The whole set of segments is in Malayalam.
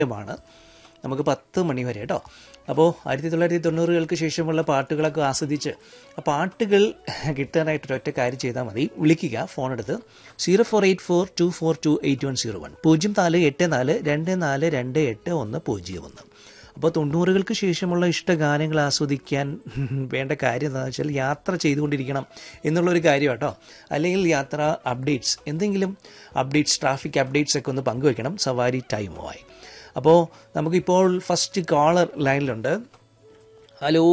മാണ് നമുക്ക് പത്ത് മണി വരെ കേട്ടോ അപ്പോൾ ആയിരത്തി തൊള്ളായിരത്തി തൊണ്ണൂറുകൾക്ക് ശേഷമുള്ള പാട്ടുകളൊക്കെ ആസ്വദിച്ച് ആ പാട്ടുകൾ കിട്ടാനായിട്ട് ഒരൊറ്റ കാര്യം ചെയ്താൽ മതി വിളിക്കുക ഫോൺ എടുത്ത് zero four eight four two four two eight one zero one പൂജ്യം നാല് എട്ട് നാല് രണ്ട് നാല് രണ്ട് എട്ട് ഒന്ന് പൂജ്യം ഒന്ന് അപ്പോൾ തൊണ്ണൂറുകൾക്ക് ശേഷമുള്ള ഇഷ്ടഗാനങ്ങൾ ആസ്വദിക്കാൻ വേണ്ട കാര്യം എന്താണെന്ന് വെച്ചാൽ യാത്ര ചെയ്തുകൊണ്ടിരിക്കണം എന്നുള്ളൊരു കാര്യം കേട്ടോ അല്ലെങ്കിൽ യാത്ര അപ്ഡേറ്റ്സ് എന്തെങ്കിലും അപ്ഡേറ്റ്സ് ട്രാഫിക് അപ്ഡേറ്റ്സ് ഒക്കെ ഒന്ന് പങ്കുവെക്കണം സവാരി ടൈമുമായി അപ്പോൾ നമുക്കിപ്പോൾ ഫസ്റ്റ് കോളർ ലൈനിലുണ്ട് ഹലോ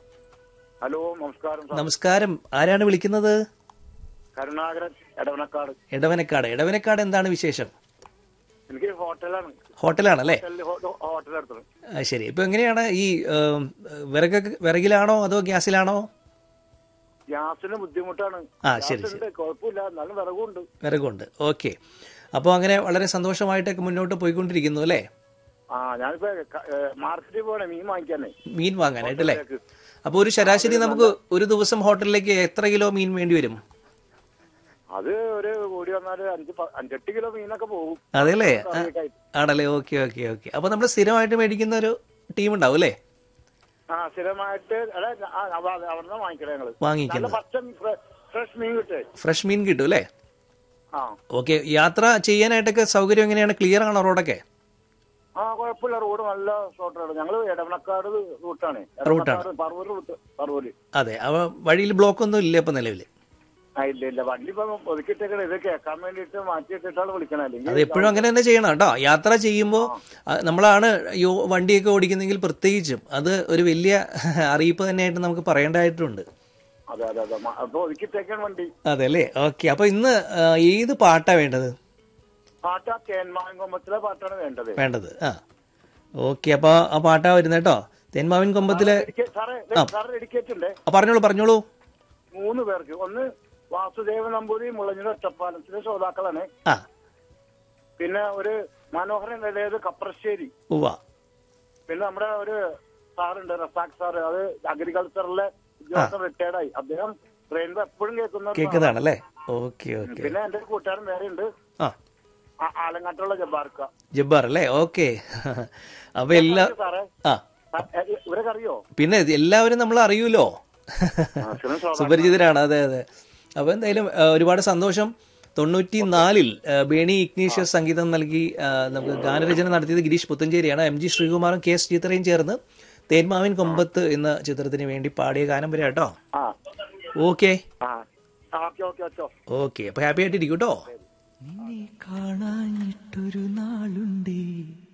ഹലോ നമസ്കാരം സാർ നമസ്കാരം ആരാണ് വിളിക്കുന്നത് കരുണാകരൻ എടവനക്കാട് എടവനക്കാട് എടവനക്കാട് എന്താണ് വിശേഷം എനിക്ക് ഹോട്ടലാണ് ഹോട്ടലാണല്ലേ ഹോട്ടലിൽ ഹോ- ഹോട്ടൽ നടത്തുന്നത് ആ, ശരി ഇപ്പോൾ എങ്ങനെയാണ് ഈ ഏം, വിറക് വിറകിലാണോ അതോ ഗ്യാസിലാണോ ഗ്യാസിന് ബുദ്ധിമുട്ടാണ് ആ, ശരി, ഗ്യാസ് ഉണ്ട് കുഴപ്പമില്ല എന്നാലും വിറകുണ്ട് വിറകുണ്ട് ഓക്കെ അപ്പോൾ അങ്ങനെ വളരെ സന്തോഷമായിട്ടൊക്കെ മുന്നോട്ട് പോയിക്കൊണ്ടിരിക്കുന്നു അല്ലേ ആ ഞാനിപ്പോ ക- ഏ, മാർക്കറ്റിൽ പോകണേ മീൻ വാങ്ങിക്കാനേ മീൻ വാങ്ങാനായിട്ട് അല്ലേ അപ്പോൾ ഒരു ശരാശരി നമുക്ക് ഒരു ദിവസം ഹോട്ടലിലേക്ക് എത്ര കിലോ മീൻ വേണ്ടി വരും അത് ഒരു കൂടി വന്നാല് അഞ്ച് പ- അഞ്ചെട്ട് കിലോ മീനൊക്കെ പോകും അതെല്ലേ ആ, കറിയൊക്കെ ആയിട്ട്. ആണല്ലേ ഓക്കെ ഓക്കെ ഓക്കെ അപ്പോൾ നമ്മൾ സ്ഥിരമായിട്ട് മേടിക്കുന്ന ഒരു ടീം ഉണ്ടാവും അല്ലേ ആ സ്ഥിരമായിട്ട് അല്ല ആ, അവ- അത് അവിടുന്ന് വാങ്ങിക്കണേ ഞങ്ങള് നല്ല വാങ്ങിക്കുന്നത് പച്ച ഫ്രഷ് മീൻ കിട്ടേ ഫ്രഷ് മീൻ കിട്ടും അല്ലേ ആ ഓക്കെ യാത്ര ചെയ്യാനായിട്ടൊക്കെ സൗകര്യം എങ്ങനെയാണ് ക്ലിയർ ആണോ റോഡൊക്കെ ആ കുഴപ്പമില്ല റോഡ് നല്ല ഷോർട്ടാണ് ഞങ്ങള് എടവനക്കാട് റൂട്ടാണ് റൂട്ടാണ്. എടവനക്കാട് പറവൂർ റൂട്ട് പറവൂര് അതെ അവ വഴിയിൽ ബ്ലോക്ക് ഒന്നും ഇല്ല ഇപ്പം നിലവിൽ ആ, ഇല്ല ഇല്ല വണ്ടി ഇപ്പൊ ഒതുക്കിട്ടേക്കണേ ഇത് കേൾക്കാൻ വേണ്ടിട്ട് മാറ്റിയിട്ടിട്ടാണ് വിളിക്കണേ അത് അല്ലെങ്കിൽ എപ്പോഴും അങ്ങനെ തന്നെ ചെയ്യണം കേട്ടോ യാത്ര ചെയ്യുമ്പോൾ നമ്മളാണ് യോ വണ്ടിയൊക്കെ ഓടിക്കുന്നെങ്കിൽ പ്രത്യേകിച്ചും അത് ഒരു വലിയ അറിയിപ്പ് തന്നെയായിട്ട് നമുക്ക് പറയേണ്ടതായിട്ടുണ്ട് അതെ അതെ അതെ മ- അപ്പൊ ഒതുക്കിട്ടേക്കാണ് വണ്ടി അതെ അല്ലേ ഓക്കെ അപ്പോൾ ഇന്ന് ആ, ഏത് പാട്ടാ വേണ്ടത് പാട്ട് ആ തേന്മാങ്കൊമ്പത്തിലെ പാട്ടാണ് വേണ്ടത് വേണ്ടത് ആ ഓക്കെ അപ്പോൾ ആ പാട്ടാ വരുന്നത് കേട്ടോ തെന്മാവിൻ കൊമ്പത്തിലെ എഡിക്കേ- സാറേ സാറ് എഡിക്കേറ്റുണ്ട് ആ, പറഞ്ഞോളൂ പറഞ്ഞോളൂ മൂന്ന് പേർക്ക് ഒന്ന് വാസുദേവ നമ്പൂരി മുളഞ്ഞിൽ ഒറ്റപ്പാലത്തിലെ ശ്രോതാക്കളാണ് ആ പിന്നെ ഒരു മനോഹരൻ ഇളയത് കപ്രശ്ശേരി ഉവ്വ പിന്നെ നമ്മുടെ ഒരു സാറുണ്ട് റസാഖ് സാറ് അത് അഗ്രികൾച്ചറിലെ ഉദ്യോഗസ്ഥൻ റിട്ടയർഡ് ആയി അദ്ദേഹം ട്രെയിനിൽ എപ്പോഴും കേൾക്കുന്ന ഒരു കേൾക്കുന്നതാണല്ലേ ഓക്കെ ആളാണ്. ഓക്കെ പിന്നെ എന്റെ കൂട്ടുകാരൻ വേറെ ഉണ്ട് ആ ആലങ്ങാട്ടുള്ള ജബ്ബാർക്ക ജബ്ബാർ അല്ലേ ഓക്കെ അപ്പോൾ എല്ലാ സാറേ ആ ആ, എ- ഇവരൊക്കെ അറിയോ പിന്നെ ഇത് എല്ലാവരും നമ്മൾ അറിയൂലോ സ്ഥിരം ശ്രോതാക്കളാണ്. സുപരിചിതരാണ് അതെ അതെ അപ്പോൾ എന്തായാലും ആ, ഒരുപാട് സന്തോഷം തൊണ്ണൂറ്റി നാലിൽ ബേണി ഇഗ്നീഷ്യസ് സംഗീതം നൽകി ആ, നമുക്ക് ഗാനരചന നടത്തിയത് ഗിരീഷ് പുത്തഞ്ചേരിയാണ് എം ജി ശ്രീകുമാറും കെ എസ് ചിത്രയും ചേർന്ന് തേന്മാവിൻ കൊമ്പത്ത് എന്ന ചിത്രത്തിന് വേണ്ടി പാടിയ ഗാനം വരെ കേട്ടോ ആ ഓക്കെ ആ ഓക്കെ ഓക്കെ ഓക്കെ ഓക്കെ അപ്പോൾ ഹാപ്പി ആയിട്ടിരിക്കും കേട്ടോ നിന്നെ കാണാഞ്ഞിട്ടൊരു നാളുണ്ടേ